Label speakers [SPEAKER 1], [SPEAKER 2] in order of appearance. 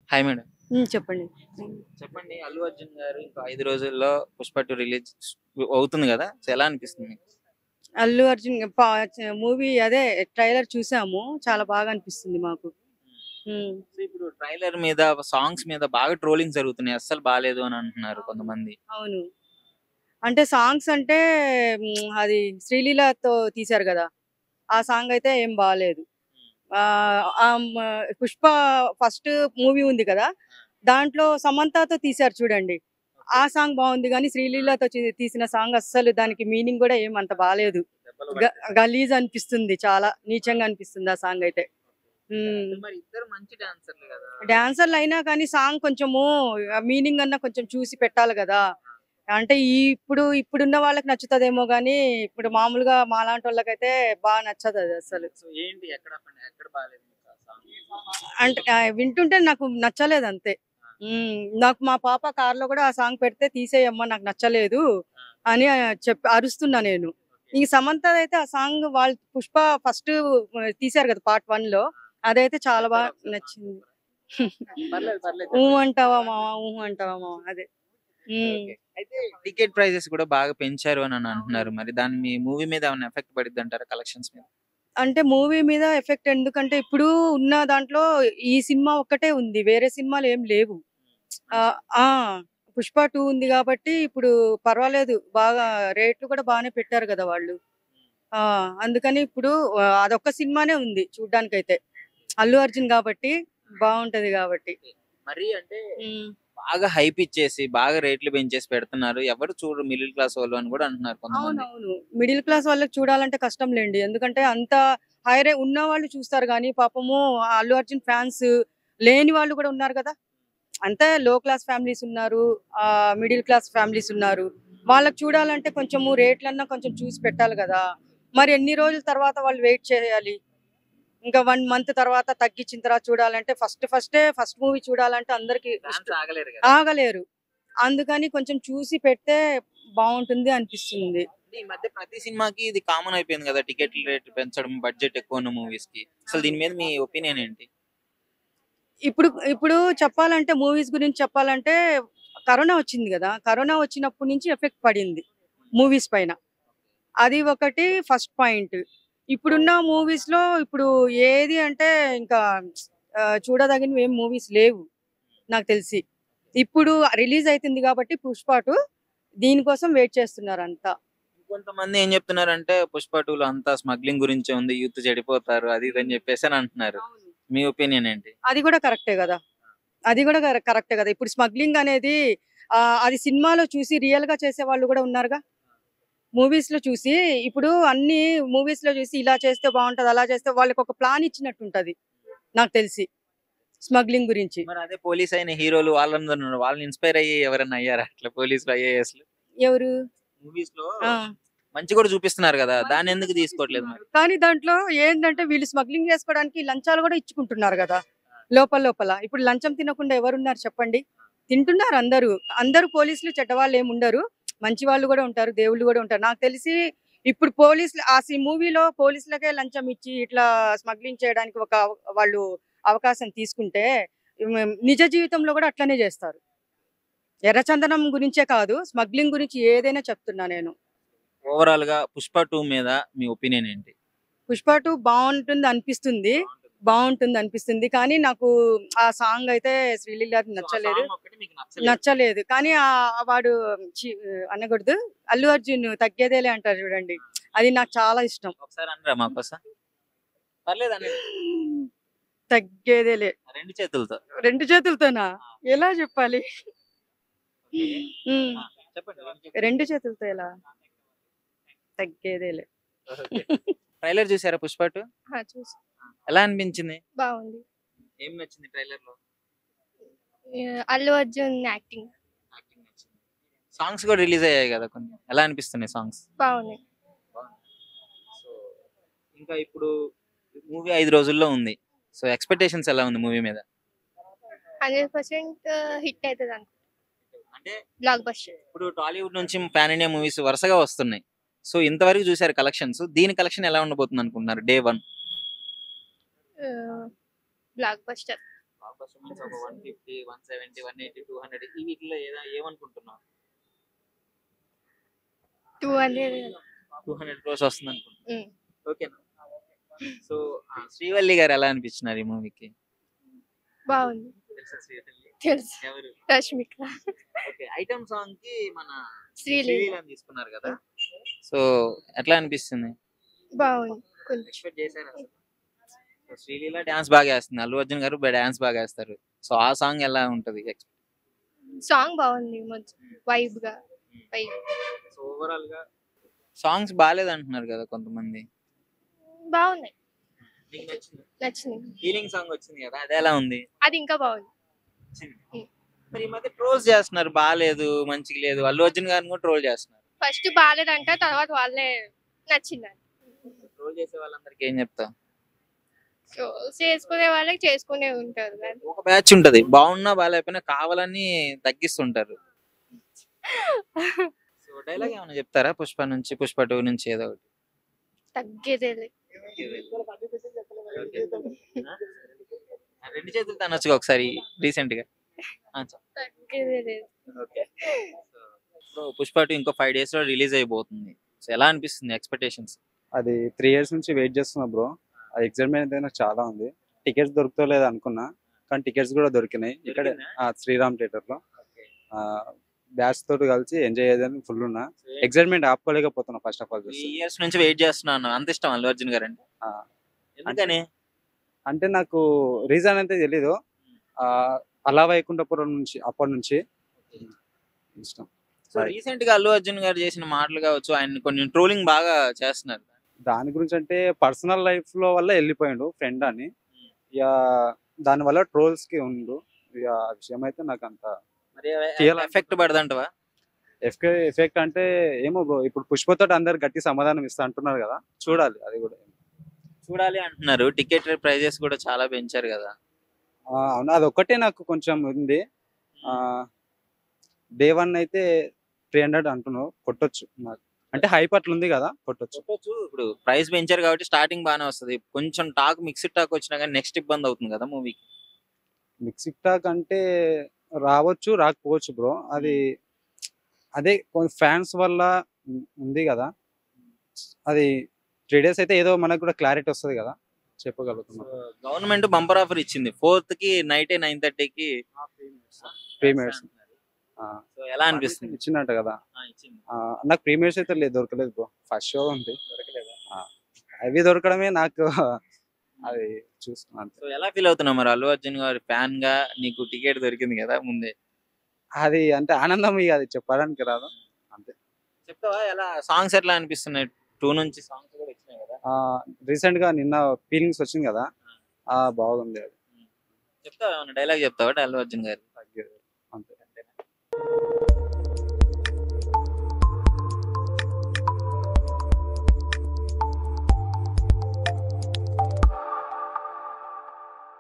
[SPEAKER 1] Hi madam
[SPEAKER 2] ఉమ్, చెప్పండి
[SPEAKER 1] చెప్పండి అల్లు అర్జున్ గారు ఇంకా ఐదు రోజుల్లో పుష్ప టూ రిలీజ్ అవుతుంది కదా సో ఎలా అనిపిస్తుంది మీకు?
[SPEAKER 2] అల్లు అర్జున్ మూవీ అదే ట్రైలర్ చూసాము చాలా బాగా అనిపిస్తుంది మాకు ఉమ్,
[SPEAKER 1] సో ఇప్పుడు ట్రైలర్ మీద సాంగ్స్ మీద బాగా ట్రోలింగ్ జరుగుతున్నాయి అస్సలు బాగాలేదు అని అంటున్నారు కొంతమంది
[SPEAKER 2] అవును అంటే సాంగ్స్ అంటే ఉమ్, అది శ్రీలీలతో తీశారు కదా ఆ సాంగ్ అయితే ఏం బాగాలేదు ఆ, ఆ మ- పుష్ప ఫస్ట్ మూవీ ఉంది కదా దాంట్లో సమంతతో తీశారు చూడండి ఆ సాంగ్ బాగుంది కానీ శ్రీలీలతో చీ- తీసిన సాంగ్ అస్సలు దానికి మీనింగ్ కూడా ఏం అంత బాగాలేదు గ- గలీజ్ అనిపిస్తుంది చాలా నీచంగా అనిపిస్తుంది ఆ సాంగ్ అయితే ఉమ్.
[SPEAKER 1] మరి ఇద్దరు మంచి డాన్సర్లు కదా
[SPEAKER 2] డాన్సర్లు అయినా కానీ సాంగ్ కొంచెము మీనింగ్ అన్న కొంచెం చూసి పెట్టాలి కదా అంటే ఈ ఇప్పుడు ఇప్పుడున్న వాళ్ళకి నచ్చుతుందేమో కానీ ఇప్పుడు మామూలుగా మాలాంటి వాళ్ళకైతే బాగా నచ్చదు అది అసలు
[SPEAKER 1] సో ఏంటి ఎక్కడ పని- ఎక్కడ బాగాలేదు మీకు ఆ song?
[SPEAKER 2] అంటే ఆ, వింటుంటే నాకు నచ్చలేదు అంతే ఉమ్, నాకు మా పాప కార్ లో కూడా ఆ సాంగ్ పెడితే తీసేయమ్మా నాకు నచ్చలేదు అని ఆ, చెప్పి అరుస్తున్నా నేను ఇంక సమంత అయితే ఆ సాంగ్ వాళ్ళు పుష్ప ఫస్ట్ తీశారు కదా పార్ట్ వన్ లో అదైతే చాలా బాగా నచ్చింది
[SPEAKER 1] పర్లేదు పర్లేదు
[SPEAKER 2] ఊ అంటావా మావా ఊ అంటావా మావా అదే ఉమ్.
[SPEAKER 1] Okay. అయితే టికెట్ ప్రైజెస్ కూడా బాగా పెంచారు అని అని అంటున్నారు మరి దాని మీ మూవీ మీద ఏమైనా ఎఫెక్ట్ పడిద్ది అంటారా కలెక్షన్స్ మీద
[SPEAKER 2] అంటే మూవీ మీద ఎఫెక్ట్ ఎందుకంటే ఇప్పుడు ఉన్న దాంట్లో ఈ సినిమా ఒక్కటే ఉంది వేరే సినిమాలు ఏం లేవు ఆ, ఆ పుష్ప టూ ఉంది కాబట్టి ఇప్పుడు పర్వాలేదు బాగా రేట్లు కూడా బాగానే పెట్టారు కదా వాళ్ళు ఆ అందుకని ఇప్పుడు ఆ, అదొక్క సినిమానే ఉంది చూడ్డానికైతే అల్లు అర్జున్ కాబట్టి బాగుంటది కాబట్టి
[SPEAKER 1] మరి అంటే
[SPEAKER 2] ఉమ్.
[SPEAKER 1] బాగా హైప్ ఇచ్చేసి బాగా రేట్లు పెంచేసి పెడుతున్నారు ఎవరు చూడరు మిడిల్ క్లాస్ వాళ్ళు అని కూడా అంటున్నారు కొంతమంది
[SPEAKER 2] అవునవును మిడిల్ క్లాస్ వాళ్ళకి చూడాలంటే కష్టం లేండి ఎందుకంటే అంత హైరే ఉన్న వాళ్ళు చూస్తారు కానీ పాపము ఆ అల్లు అర్జున్ ఫ్యాన్స్ లేని వాళ్ళు కూడా ఉన్నారు కదా అంతే లో క్లాస్ ఫ్యామిలీస్ ఉన్నారు ఆ మిడిల్ క్లాస్ ఫ్యామిలీస్ ఉన్నారు వాళ్ళకి చూడాలంటే కొంచెము రేట్లన్నా కొంచెం చూసి పెట్టాలి కదా మరి ఎన్ని రోజుల తర్వాత వాళ్ళు వెయిట్ చేయాలి ఇంకా వన్ మంత్ తర్వాత తగ్గించిన తర్వాత చూడాలంటే ఫస్ట్ ఫస్టే ఫస్ట్ మూవీ చూడాలంటే అందరికి
[SPEAKER 1] Fans ఆగలేరు కదా
[SPEAKER 2] ఆగలేరు అందుకని కొంచెం చూసి పెడితే బాగుంటుంది అనిపిస్తుంది
[SPEAKER 1] ఈ మధ్య ప్రతి సినిమాకి ఇది కామన్ అయిపోయింది కదా టికెట్ల రేట్ పెంచడం బడ్జెట్ ఎక్కువ ఉన్న మూవీస్ కి అసలు దీని మీద మీ ఒపీనియన్ ఏంటి
[SPEAKER 2] ఇప్పుడు ఇప్పుడు చెప్పాలంటే మూవీస్ గురించి చెప్పాలంటే కరోనా వచ్చింది కదా కరోనా వచ్చినప్పటి నుంచి ఎఫెక్ట్ పడింది మూవీస్ పైన అది ఒకటి ఫస్ట్ పాయింట్ ఇప్పుడున్న మూవీస్ లో ఇప్పుడు ఏది అంటే ఇంకా ఆ, చూడదగినవి ఏం మూవీస్ లేవు నాకు తెలిసి ఇప్పుడు రిలీజ్ అవుతుంది కాబట్టి పుష్పాటు దీనికోసం వెయిట్ చేస్తున్నారు అంతా
[SPEAKER 1] కొంతమంది ఏం చెప్తున్నారంటే పుష్ప టూలో అంతా స్మగ్లింగ్ గురించే ఉంది యూత్ చెడిపోతారు అది ఇది అని చెప్పేసి అని అంటున్నారు మీ ఒపీనియన్ ఏంటి
[SPEAKER 2] అది కూడా కరెక్టే కదా అది కూడా కర- కరెక్టే కదా ఇప్పుడు స్మగ్లింగ్ అనేది ఆ, అది సినిమాలో చూసి రియల్ గా చేసే వాళ్ళు కూడా ఉన్నారుగా మూవీస్ లో చూసి ఇప్పుడు అన్ని మూవీస్ లో చూసి ఇలా చేస్తే బాగుంటది అలా చేస్తే వాళ్ళకి ఒక ప్లాన్ ఇచ్చినట్టు ఉంటది నాకు తెలిసి స్మగ్లింగ్ గురించి
[SPEAKER 1] మరి అదే పోలీస్ అయిన హీరోలు వాళ్ళందరూ ఉన్నారు. వాళ్ళని ఇన్స్పైర్ అయ్యి ఎవరైనా అయ్యారా అట్లా పోలీసులు ఐఏఎస్
[SPEAKER 2] ఎవరు
[SPEAKER 1] మూవీస్ లో
[SPEAKER 2] ఆ.
[SPEAKER 1] మంచి కూడా చూపిస్తున్నారు కదా దాన్ని ఎందుకు తీసుకోవట్లేదు మరి
[SPEAKER 2] కానీ దాంట్లో ఏంటంటే వీళ్ళు స్మగ్లింగ్ చేసుకోవడానికి లంచాలు కూడా ఇచ్చుకుంటున్నారు కదా లోపల లోపల ఇప్పుడు లంచం తినకుండా ఎవరున్నారు చెప్పండి తింటున్నారు అందరూ అందరూ పోలీసులు చెడ్డవాళ్ళు ఏమి ఉండరు మంచి వాళ్ళు కూడా ఉంటారు దేవుళ్ళు కూడా ఉంటారు నాకు తెలిసి ఇప్పుడు పోలీసులు ఆ మూవీలో పోలీసులకే లంచం ఇచ్చి ఇట్లా స్మగ్లింగ్ చేయడానికి ఒక అవ- వాళ్ళు అవకాశం తీసుకుంటే ఉమ్, నిజ జీవితంలో కూడా అట్లనే చేస్తారు ఎర్రచందనం గురించే కాదు స్మగ్లింగ్ గురించి ఏదైనా చెప్తున్నా నేను
[SPEAKER 1] ఓవరాల్ గా పుష్ప టూ మీద మీ ఒపీనియన్ ఏంటి
[SPEAKER 2] పుష్ప టూ బాగుంటుంది అనిపిస్తుంది బాగుంటుంది అనిపిస్తుంది కానీ నాకు ఆ సాంగ్ అయితే శ్రీలీల నచ్చలేదు
[SPEAKER 1] Song ఒక్కటి మీకు నచ్చలేదు.
[SPEAKER 2] నచ్చలేదు కానీ ఆ వాడు చి- అనకూడదు అల్లు అర్జున్ తగ్గేదేలే అంటారు చూడండి అది నాకు చాలా ఇష్టం
[SPEAKER 1] ఒకసారి అనరా మాకోసం పర్లేదు అని
[SPEAKER 2] తగ్గేదేలే
[SPEAKER 1] రెండు చేతులతో
[SPEAKER 2] రెండు చేతులతోనా ఎలా చెప్పాలి ఉమ్,
[SPEAKER 1] చెప్పండి రెండు చేతులతో.
[SPEAKER 2] రెండు చేతులతో ఎలా తగ్గేదేలే
[SPEAKER 1] ట్రైలర్ చూసారా పుష్ప టూ
[SPEAKER 3] చూసి
[SPEAKER 1] ఎలా అనిపించింది
[SPEAKER 3] బాగుంది
[SPEAKER 1] ఏం నచ్చింది ట్రైలర్ లో
[SPEAKER 3] ఆ, అల్లు అర్జున్ యాక్టింగ్
[SPEAKER 1] యాక్టింగ్ నచ్చింది సాంగ్స్ కూడా రిలీజ్ అయ్యాయి కదా కొన్ని ఎలా అనిపిస్తున్నాయి సాంగ్స్
[SPEAKER 3] బాగుంది
[SPEAKER 1] సో ఇంకా ఇప్పుడు మూవీ ఐదు రోజుల్లో ఉంది సో ఎక్స్పెక్టేషన్స్ ఎలా ఉంది మూవీ మీద
[SPEAKER 3] హండ్రెడ్ పర్సెంట్ హిట్ అవుతుంది అనుకో
[SPEAKER 1] అంటే
[SPEAKER 3] బ్లాక్ బస్టర్
[SPEAKER 1] ఇప్పుడు టాలీవుడ్ నుంచి పాన్ ఇండియా మూవీస్ వరుసగా వస్తున్నాయి సో ఇంతవరకు చూసారు కలెక్షన్స్ దీని కలెక్షన్ ఎలా ఉండబోతుంది అనుకుంటున్నారు day one
[SPEAKER 3] blockbuster
[SPEAKER 1] blockbuster means ఒక one fifty one seventy one eighty two hundred ఈ వీటిలో ఏదో ఏమనుకుంటున్నావు
[SPEAKER 3] two hundred
[SPEAKER 1] two hundred crores వస్తుంది అనుకుంటున్నా ఓకేనా సో శ్రీవల్లి గారు ఎలా అనిపించినారు ఈ మూవీకి
[SPEAKER 3] బాగుంది
[SPEAKER 1] తెలుసా శ్రీవల్లి
[SPEAKER 3] తెలుసు
[SPEAKER 1] ఎవరు
[SPEAKER 3] రష్మిక
[SPEAKER 1] ఓకే ఐటమ్ సాంగ్ కి మన
[SPEAKER 3] శ్రీలీల
[SPEAKER 1] శ్రీలీలని తీసుకున్నారు కదా సో ఎట్లా అనిపిస్తుంది
[SPEAKER 3] బాగుంది కొంచెం
[SPEAKER 1] ఎక్స్పెక్ట్ చేశారు అసలు సో శ్రీలీల డాన్స్ బాగా వేస్తుంది అల్లు అర్జున్ గారు డాన్స్ బాగా వేస్తారు సో ఆ సాంగ్ ఎలా ఉంటది
[SPEAKER 3] సాంగ్ బాగుంది మంచి వైబ్ గా వైబ్
[SPEAKER 1] సో ఓవరాల్ గా సాంగ్స్ బాగాలేదు అంటున్నారు కదా కొంతమంది
[SPEAKER 3] బాగున్నాయి
[SPEAKER 1] నీకు నచ్చింది
[SPEAKER 3] నచ్చింది
[SPEAKER 1] ఫీలింగ్ సాంగ్ వచ్చింది కదా అది ఎలా ఉంది
[SPEAKER 3] అది ఇంకా బాగుంది
[SPEAKER 1] నచ్చింది.
[SPEAKER 3] ఉం.
[SPEAKER 1] మరి ఈ మధ్య ట్రోల్స్ చేస్తున్నారు బాగాలేదు మంచిగా లేదు అల్లు అర్జున్ గారిని కూడా ట్రోల్ చేస్తున్నారు
[SPEAKER 3] ఫస్ట్ బాగాలేదంట తర్వాత వాళ్ళే నచ్చిందంట
[SPEAKER 1] ట్రోల్ చేసే వాళ్ళందరికీ ఏం చెప్తావు
[SPEAKER 3] సో చేసుకునే వాళ్ళకి చేసుకునే ఉంటారు కానీ
[SPEAKER 1] ఒక బ్యాచ్ ఉంటది బాగున్నా బాగాలేకపోయినా కావాలని తగ్గిస్తుంటారు సో డైలాగ్ ఏమైనా చెప్తారా పుష్ప నుంచి పుష్ప టూ నుంచి ఏదో ఒకటి
[SPEAKER 3] తగ్గేదేలే
[SPEAKER 1] ఆ, రెండు చేతులు తనొచ్చుగా ఒకసారి రీసెంట్ గా ఆ, చెప్పు.
[SPEAKER 3] తగ్గేదేలే
[SPEAKER 1] సో పుష్ప టూ ఇంకో ఫైవ్ డేస్ లో రిలీజ్ అయిపోతుంది సో ఎలా అనిపిస్తుంది ఎక్స్పెక్టేషన్స్
[SPEAKER 4] అది త్రీ ఇయర్స్ నుంచి వెయిట్ చేస్తున్నా బ్రో ఆ ఎగ్జైట్మెంట్ అయితే నాకు చాలా ఉంది టికెట్స్ దొరుకుతలేదు అనుకున్నా కానీ టికెట్స్ కూడా దొరికినాయి ఇక్కడ ఆ, శ్రీరామ్ థియేటర్ లో బ్యాచ్ తోటి కలిసి ఎంజాయ్ చేయాలని ఫుల్ ఉన్నా ఎగ్జైట్మెంట్ ఆపుకోలేకపోతున్నా ఫస్ట్ ఆఫ్ ఆల్
[SPEAKER 1] త్రీ
[SPEAKER 4] చూస్తే
[SPEAKER 1] ఇయర్స్ నుంచి వెయిట్ చేస్తున్నాను అంత ఇష్టం అల్లు అర్జున్ గారు అంటే
[SPEAKER 4] ఆ,
[SPEAKER 1] ఎందుకని
[SPEAKER 4] అంటే నాకు రీజన్ అయితే తెలీదు ఆ, అలా వైకుంఠపురం నుంచి అప్పటి నుంచి ఇష్టం
[SPEAKER 1] సో రీసెంట్ గా అల్లు అర్జున్ గారు చేసిన మాటలు కావచ్చు ఆయన కొన్ని ట్రోలింగ్ బాగా చేస్తున్నారు
[SPEAKER 4] దాని గురించి అంటే పర్సనల్ లైఫ్ లో వల్ల వెళ్ళిపోయిండు ఫ్రెండ్ అని ఇక దాని వల్ల ట్రోల్స్ కి ఉండు ఇక ఆ విషయం అయితే నాకు అంత
[SPEAKER 1] మరి
[SPEAKER 4] తీయాలి.
[SPEAKER 1] ఎఫెక్ట్ పడదంటవా
[SPEAKER 4] ఎఫెక్ట్ అంటే ఏమో బ్రో ఇప్పుడు పుష్పతో అందరు గట్టి సమాధానం ఇస్తా అంటున్నారు కదా చూడాలి అది కూడా
[SPEAKER 1] చూడాలి అంటున్నారు టికెట్ ప్రైజెస్ కూడా చాలా పెంచారు కదా
[SPEAKER 4] ఆ, అవును అది ఒక్కటే నాకు కొంచెం ఉంది డే వన్ అయితే త్రీ హండ్రెడ్ అంటున్నావు కొట్టొచ్చు నాకు అంటే హైప్ అట్లా ఉంది కదా కొట్టొచ్చు
[SPEAKER 1] చెప్పొచ్చు ఇప్పుడు ప్రైస్ పెంచారు కాబట్టి స్టార్టింగ్ బాగానే వస్తది కొంచెం టాక్ మిక్స్డ్ టాక్ వచ్చినా కానీ నెక్స్ట్ ఇబ్బంది అవుతుంది కదా మూవీకి
[SPEAKER 4] మిక్సిక్ టాక్ అంటే రావచ్చు రాకపోవచ్చు బ్రో అది అదే ఫ్యాన్స్ వల్ల ఉం- ఉంది కదా అది త్రీ డేస్ అయితే ఏదో మనకు కూడా క్లారిటీ వస్తుంది కదా చెప్పగలుగుతున్నాం
[SPEAKER 1] గవర్నమెంట్ బంపర్ ఆఫర్ ఇచ్చింది ఫోర్త్ కి నైట్ నైన్ థర్టీకి
[SPEAKER 4] ప్రీమియర్స్
[SPEAKER 1] సో ఎలా అనిపిస్తుంది
[SPEAKER 4] ఇచ్చినట్టు కదా
[SPEAKER 1] ఆ, ఇచ్చింది
[SPEAKER 4] ఆ, నాకు ప్రీమియర్స్ అయితే లేదు దొరకలేదు బ్రో ఫస్ట్ షో ఉంది ఆ, అవి దొరకడమే నాకు అది చూసుకున్నాను
[SPEAKER 1] సో ఎలా ఫీల్ అవుతున్నావు మరి అల్లు అర్జున్ గారి ఫ్యాన్ గా నీకు టికెట్ దొరికింది కదా ముందే
[SPEAKER 4] అది అంటే ఆనందం ఇక అది చెప్పడానికి రాదు అంతే
[SPEAKER 1] చెప్తావా ఎలా సాంగ్స్ ఎట్లా అనిపిస్తున్నాయి టూ నుంచి సాంగ్స్ కూడా వచ్చినాయి కదా
[SPEAKER 4] రీసెంట్ గా నిన్న ఫీలింగ్స్ వచ్చింది కదా ఆ బాగుంది అది
[SPEAKER 1] చెప్తావా ఏమన్నా డైలాగ్ చెప్తావా అల్లు అర్జున్ గారు